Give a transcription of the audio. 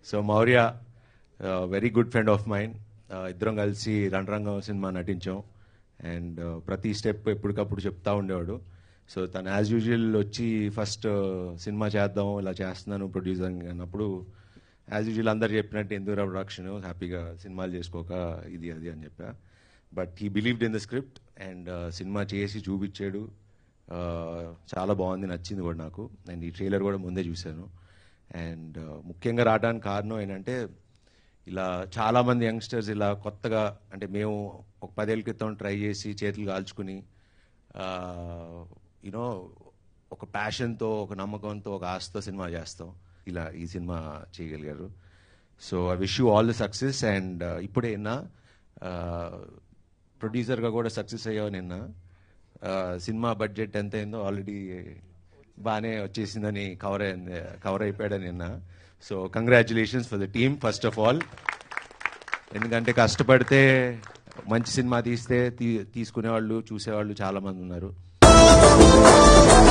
so Maurya very good friend of mine ఇద్దరం కలిసి Ranarangam cinema నటించాం అండ్ ప్రతి స్టెప్ ఎప్పటికప్పుడు చెప్తా ఉండేవాడు సో తను యాజ్ యూజువల్ వచ్చి ఫస్ట్ సినిమా చేద్దాం ఇలా చేస్తున్నాను ప్రొడ్యూసర్ అన్నప్పుడు యాజ్ యూజువల్ అందరు చెప్పినట్టు ఎందుకు ప్రొడక్షన్ హ్యాపీగా సినిమాలు చేసుకోక ఇది అది అని చెప్పా but he believed in the script and cinema చేసి చూపించాడు uh, చాలా బాగుంది నచ్చింది కూడా నాకు అండ్ ఈ ట్రైలర్ కూడా ముందే చూశాను అండ్ ముఖ్యంగా రావడానికి కారణం ఏంటంటే ఇలా చాలా మంది యంగ్స్టర్స్ ఇలా కొత్తగా అంటే మేము ఒక పదేళ్ళ క్రితం ట్రై చేసి చేతులు కాల్చుకుని యూనో ఒక ప్యాషన్తో ఒక నమ్మకంతో ఒక ఆశతో సినిమా చేస్తాం ఇలా ఈ సినిమా చేయగలిగారు so I wish you all the success and ఇప్పుడే నిన్న ప్రొడ్యూసర్గా కూడా సక్సెస్ అయ్యావు నిన్న సినిమా బడ్జెట్ ఎంత అయిందో ఆల్రెడీ బాగానే వచ్చేసిందని కవర్ అయింది కవర్ అయిపోయాడని నిన్న so congratulations for the team first of all ఎందుకంటే కష్టపడితే మంచి సినిమా తీస్తే తీ తీసుకునేవాళ్ళు చూసేవాళ్ళు చాలా మంది ఉన్నారు